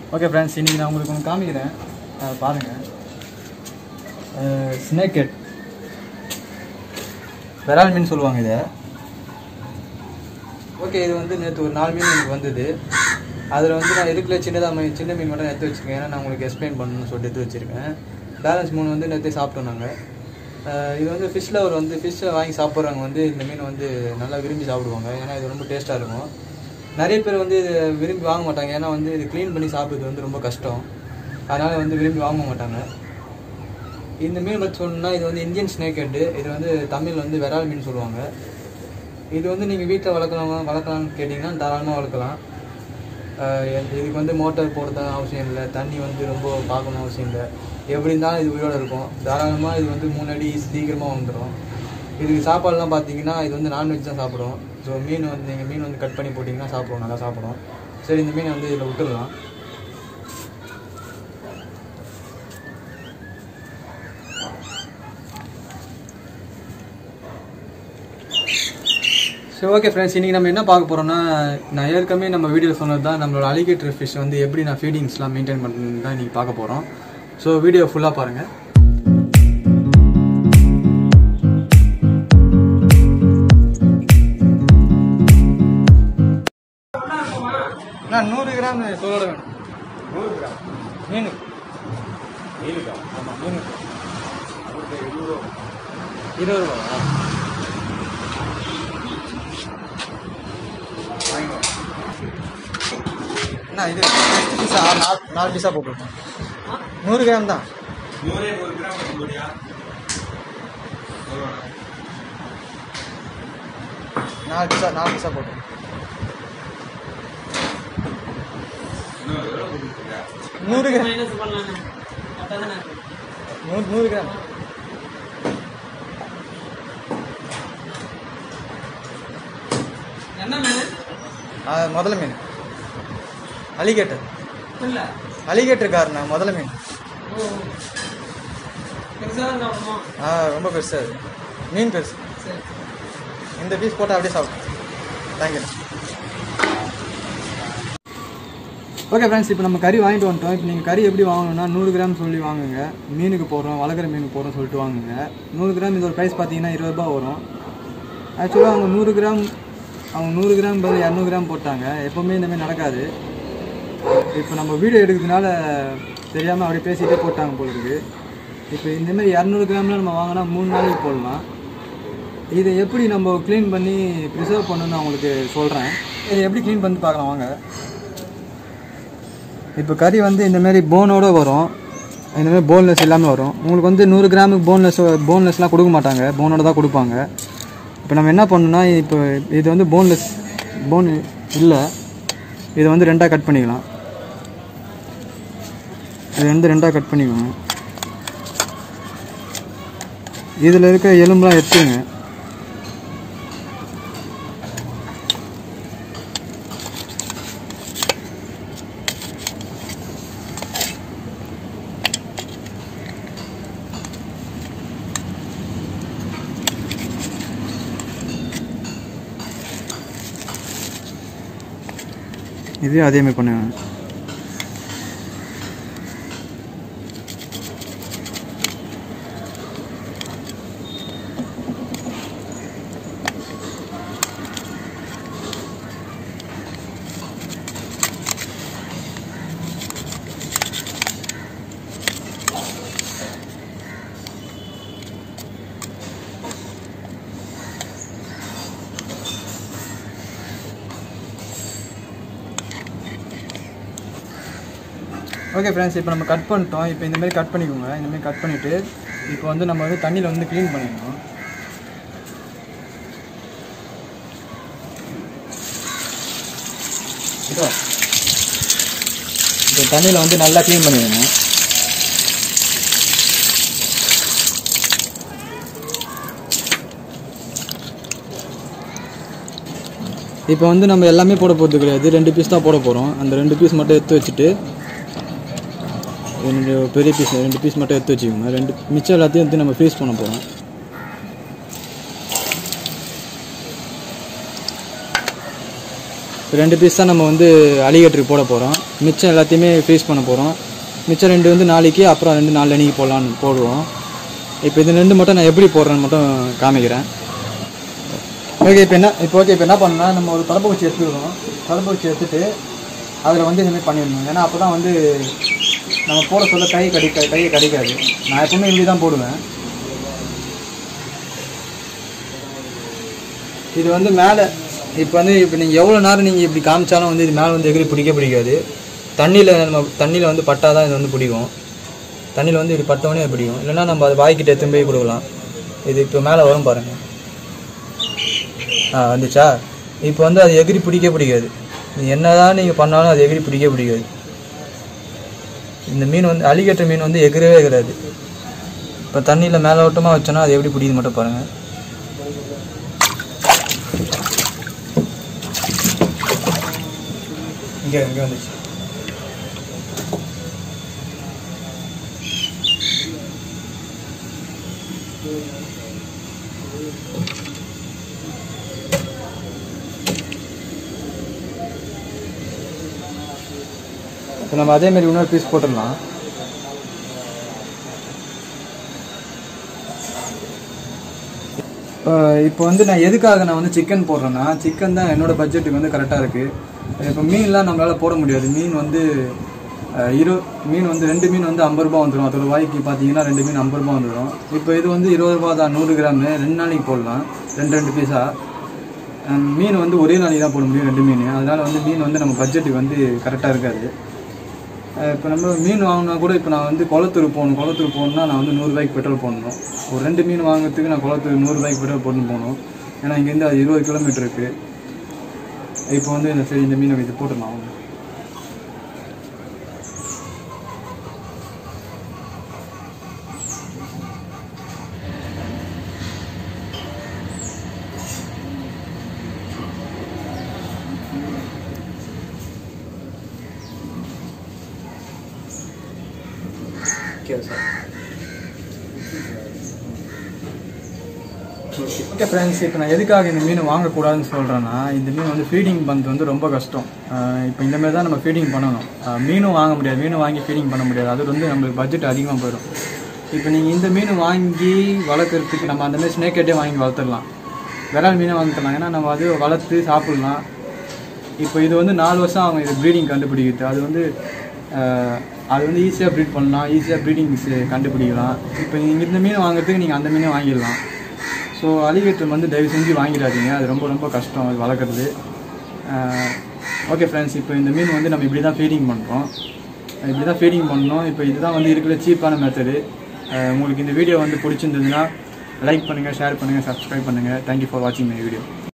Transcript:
Okay friends இன்றைக்கி நான் உங்களுக்கு ஒன்று காமிக்கிறேன் அதை பாருங்கள் ஸ்னேக் ஹெட் விரால் மீன் சொல்லுவாங்க இதை ஓகே இது வந்து நேற்று ஒரு நாலு மீன் எனக்கு வந்தது அதில் வந்து நான் எதுக்குள்ள சின்னதாக மீன் சின்ன மீன் மட்டும் எடுத்து வச்சுருக்கேன் ஏன்னா நான் உங்களுக்கு எக்ஸ்பிளைன் பண்ணணும்னு சொல்லிட்டு எடுத்து வச்சுருக்கேன் பேலன்ஸ் மூணு வந்து நேற்று சாப்பிட்டோம் நாங்கள் இது வந்து ஃபிஷ் லவர் வந்து ஃபிஷ்ஷை வாங்கி சாப்பிட்றவங்க வந்து இந்த மீன் வந்து நல்லா விரும்பி சாப்பிடுவாங்க ஏன்னா இது ரொம்ப டேஸ்ட்டாக இருக்கும் நிறைய பேர் வந்து இது விரும்பி வாங்க மாட்டாங்க ஏன்னா வந்து இது க்ளீன் பண்ணி சாப்பிட்றது வந்து ரொம்ப கஷ்டம் அதனால் வந்து விரும்பி வாங்க மாட்டாங்க இந்த மீன் பற்றி சொல்லணும்னா இது வந்து இந்தியன் ஸ்னேக் ஹெட்டு இது வந்து தமிழ் வந்து விரால் மீன் சொல்லுவாங்க இது வந்து நீங்கள் வீட்டில் வளர்க்கலாம் வளர்க்கலாம்னு கேட்டிங்கன்னா தாராளமாக வளர்க்கலாம் ஆஹ் இதுக்கு வந்து மோட்டார் போடுறது அவசியம் இல்லை தண்ணி வந்து ரொம்ப பார்க்கணும் அவசியம் இல்லை எப்படி இருந்தாலும் இது உயிரோட இருக்கும் தாராளமாக இது வந்து மூணு அடி சீக்கிரமாக வந்துடும் இதுக்கு சாப்பாடுலாம் பார்த்தீங்கன்னா இது வந்து நான்வெஜ் தான் சாப்பிடும் ஸோ மீன் வந்து நீங்கள் மீன் வந்து கட் பண்ணி போட்டிங்கன்னா சாப்பிடும் நல்லா சாப்பிடும் சரி இந்த மீனை வந்து இதில் விட்டுடலாம் சரி ஓகே ஃப்ரெண்ட்ஸ் இன்றைக்கி நம்ம என்ன பார்க்க போகிறோம்னா நான் ஏற்கனவே நம்ம வீடியோவில் சொன்னது தான் நம்மளோட அலிகேட்டர் ஃபிஷ் வந்து எப்படி நான் ஃபீடிங்ஸ்லாம் மெயின்டைன் பண்ணுறது தான் இன்றைக்கி பார்க்க போகிறோம் ஸோ வீடியோ ஃபுல்லாக பாருங்கள் நான் நூறு கிராம் சொல்லோட வேணும் நூறு கிராம் மீன் மீனுக்கா ஆமாம் மீனுக்கு இருபது ரூபா வாங்கிக்கோ அண்ணா இது பீஸா நாலு நாலு பீஸா போட்டுருக்கோம் நூறு கிராம் தான் நூறே நூறு கிராம் கொடுக்குறியா நாலு பீஸா நாலு பீஸா போட்டுருக்கோம் இன்னும் எவ்வளோ கொடுக்குறியா நூறு கிராம் மைனஸ் பண்ணலாண்ணே கரெக்டாக தானே இருக்கு நூறு நூறு கிராம் என்ன மீன் ஆ, முதல்ல மீன் அலிகேட்டர் இல்லை அலிகேட்டர் காரணா முதல்ல மீன் ஓ பெருசாக தான் சாப்பிடுமா ஆ ரொம்ப பெருசு அது மீன் பெருசு சரி இந்த பீஸ் போட்டால் அப்படியே சாப்பிடும் தேங்க்யூ ஓகே ஃப்ரெண்ட்ஸ் இப்போ நம்ம கறி வாங்கிட்டு வந்துட்டோம் இப்போ நீங்கள் கறி எப்படி வாங்கணும்னா நூறு கிராம் சொல்லி வாங்குங்க மீனுக்கு போடுறோம் வளர்க்குற மீனுக்கு போடுறோம் சொல்லிட்டு வாங்குங்க நூறு கிராம் இதோட ப்ரைஸ் பார்த்தீங்கன்னா இருபது ரூபாய் வரும் ஆக்சுவலாக அவங்க நூறு கிராம் அவங்க நூறு கிராம் பதில் இரநூறு கிராம் போட்டாங்க எப்போவுமே இந்த மாதிரி நடக்காது இப்போ நம்ம வீடியோ எடுக்கிறதுனால தெரியாமல் அப்படியே பேசிகிட்டே போட்டாங்க போல இருக்கு இப்போ இந்த மாதிரி இரநூறு கிராம்லாம் நம்ம வாங்கினா மூணு நாளைக்கு போடலாம் இதை எப்படி நம்ம க்ளீன் பண்ணி ப்ரிசர்வ் பண்ணணும்னு நான் உங்களுக்கு சொல்கிறேன் இதை எப்படி க்ளீன் பண்ணி பார்க்கலாம் வாங்க இப்போ கறி வந்து இந்த மாதிரி போனோட வரும் இந்த மாதிரி போன்லெஸ் இல்லாமல் வரும் உங்களுக்கு வந்து நூறு கிராமுக்கு போன்லெஸ் போன்லெஸ்லாம் கொடுக்க மாட்டாங்க போனோட தான் கொடுப்பாங்க இப்போ நம்ம என்ன பண்ணணும்னா இப்போ இது வந்து போன்லெஸ் போன் இல்லை இதை வந்து ரெண்டாக கட் பண்ணிக்கலாம் இது வந்து ரெண்டாக கட் பண்ணிக்கோங்க இதில் இருக்க எலும்புலாம் எடுத்துங்க இதையும் அதே மாதிரி பண்ணுவேன் ஓகே ஃப்ரெண்ட்ஸ் இப்போ நம்ம கட் பண்ணிட்டோம் இப்போ இந்த மாதிரி கட் பண்ணிக்கோங்க இந்த மாதிரி கட் பண்ணிவிட்டு இப்போ வந்து நம்ம வந்து தண்ணியில் வந்து க்ளீன் பண்ணிடணும் இதோ. இப்போ தண்ணியில் வந்து நல்லா க்ளீன் பண்ணிடுங்க இப்போ வந்து நம்ம எல்லாமே போட போகிறது கிடையாது ரெண்டு பீஸ் தான் போட போகிறோம் அந்த ரெண்டு பீஸ் மட்டும் எடுத்து வச்சுட்டு ரெண்டு பெரிய பீஸ் ரெண்டு பீஸ் மட்டும் எடுத்து வச்சுக்கோங்க ரெண்டு மிச்சம் எல்லாத்தையும் எடுத்து நம்ம ஃப்ரீஸ் பண்ண போகிறோம் ரெண்டு பீஸ் தான் நம்ம வந்து அலிகேட்டருக்கு போட போகிறோம் மிச்சம் எல்லாத்தையுமே ஃப்ரீஸ் பண்ண போகிறோம் மிச்சம் ரெண்டு வந்து நாளைக்கு அப்புறம் ரெண்டு நாலு அன்னைக்கு போடலான்னு போடுவோம் இப்போ இது ரெண்டு மட்டும் நான் எப்படி போடுறேன்னு மட்டும் காமிக்கிறேன் ஓகே இப்போ என்ன இப்போ ஓகே இப்போ என்ன பண்ணலாம் நம்ம ஒரு தலப்பூச்சி எடுத்துக்கிறோம் தலப்பூச்சி எடுத்துட்டு அதில் வந்து இந்தமாதிரி பண்ணிடணும் ஏன்னா அப்போ தான் வந்து நம்ம போட சொல்ல கை கடிக்க கையை கடிக்காது நான் எப்பவுமே இப்படி தான் போடுவேன் இது வந்து மேலே இப்போ வந்து இப்போ நீங்கள் எவ்வளோ நேரம் நீங்கள் இப்படி காமிச்சாலும் வந்து இது மேலே வந்து எகிரி பிடிக்க பிடிக்காது தண்ணியில் நம்ம தண்ணியில் வந்து பட்டால் தான் இது வந்து பிடிக்கும் தண்ணியில் வந்து இப்படி பட்டவொடனே அது பிடிக்கும் இல்லைன்னா நம்ம அது வாய்க்கிட்ட எடுத்துன்னு போய் கொடுக்கலாம் இது இப்போ மேலே வரும் பாருங்கள் ஆ வந்துச்சா இப்போ வந்து அது எகிரி பிடிக்க பிடிக்காது நீ என்னதான் நீங்கள் பண்ணாலும் அது எகிரி பிடிக்க பிடிக்காது இந்த மீன் வந்து அலிகேட்டர் மீன் வந்து எகிறவே எகிறாது இப்போ தண்ணியில் மேலோட்டமாக வச்சோன்னா அது எப்படி பிடிக்குது மட்டும் பாருங்கள் இங்கே இங்கே வந்துச்சு இப்போ நம்ம அதே மாதிரி இன்னொரு பீஸ் போட்டுடலாம் அஹ் இப்போ வந்து நான் எதுக்காக நான் வந்து சிக்கன் போடுறேன்னா சிக்கன் தான் என்னோட பட்ஜெட்டுக்கு வந்து கரெக்டாக இருக்குது இப்போ மீன்லாம் நம்மளால் போட முடியாது மீன் வந்து அஹ், இரு மீன் வந்து ரெண்டு மீன் வந்து ஐம்பது ரூபா வந்துடும் அதோட வாய்க்கு பார்த்தீங்கன்னா ரெண்டு மீன் ஐம்பது ரூபா வந்துடும் இப்போ இது வந்து இருபது ரூபா தான் நூறு கிராமு ரெண்டு நாளைக்கு போடலாம் ரெண்டு ரெண்டு பீஸாக மீன் வந்து ஒரே நாளைக்கு தான் போட முடியும் ரெண்டு மீன் அதனால வந்து மீன் வந்து நம்ம பட்ஜெட்டுக்கு வந்து கரெக்டாக இருக்காது இப்போ நம்ம மீன் வாங்கினா கூட இப்போ நான் வந்து குளத்தூர் போகணும் குளத்தூர் போகணுன்னா நான் வந்து நூறுரூவாய்க்கு பெட்ரோல் போடணும் ஒரு ரெண்டு மீன் வாங்குறதுக்கு நான் குளத்தூர் நூறுரூவாய்க்கு பெட்ரோல் போட்டு போகணும் ஏன்னா இங்கேருந்து அது இருபது கிலோமீட்டர் இருக்குது இப்போ வந்து இந்த சரி இந்த மீனை இது போட்டுடலாம் ஓகே சார் ஓகே ஃப்ரெண்ட்ஸ் இப்போ நான் எதுக்காக இந்த மீன் வாங்கக்கூடாதுன்னு சொல்கிறேன்னா இந்த மீன் வந்து ஃபீடிங் பண்ணுறது வந்து ரொம்ப கஷ்டம் அஹ் இப்போ இந்த மாதிரி தான் நம்ம ஃபீடிங் பண்ணணும் அஹ் மீனும் வாங்க முடியாது மீனும் வாங்கி ஃபீடிங் பண்ண முடியாது அது வந்து நம்மளுக்கு பட்ஜெட் அதிகமாக போயிடும் இப்போ நீங்கள் இந்த மீன் வாங்கி வளர்க்குறதுக்கு நம்ம அந்த மாதிரி ஸ்னேக்கேட்டே வாங்கி வளர்த்துடலாம் விரால் மீனை வாங்கிக்கலாம் ஏன்னா நம்ம அது வளர்த்து சாப்பிட்லாம் இப்போ இது வந்து நாலு வருஷம் ஆகும் இது ப்ரீடிங் கண்டுபிடிக்கிறது அது வந்து அஹ், அது வந்து ஈஸியாக ப்ரீட் பண்ணலாம் ஈஸியாக ப்ரீடிங் கண்டுபிடிக்கலாம் இப்போ நீங்கள் இந்த மீன் வாங்குறதுக்கு நீங்கள் அந்த மீனை வாங்கிடலாம் ஸோ அலிகேட்டர் வந்து தயவு செஞ்சு வாங்கிடாதீங்க அது ரொம்ப ரொம்ப கஷ்டம் அது வளர்க்குறது ஓகே ஃப்ரெண்ட்ஸ் இப்போ இந்த மீன் வந்து நம்ம இப்படி தான் ஃபீடிங் பண்ணுறோம் இப்படி தான் ஃபீடிங் பண்ணோம் இப்போ இதுதான் வந்து இருக்கிற சீப்பான மெத்தடு உங்களுக்கு இந்த வீடியோ வந்து பிடிச்சிருந்ததுன்னா லைக் பண்ணுங்கள் ஷேர் பண்ணுங்கள் சப்ஸ்கிரைப் பண்ணுங்கள் தேங்க்யூ ஃபார் வாட்சிங் மை வீடியோ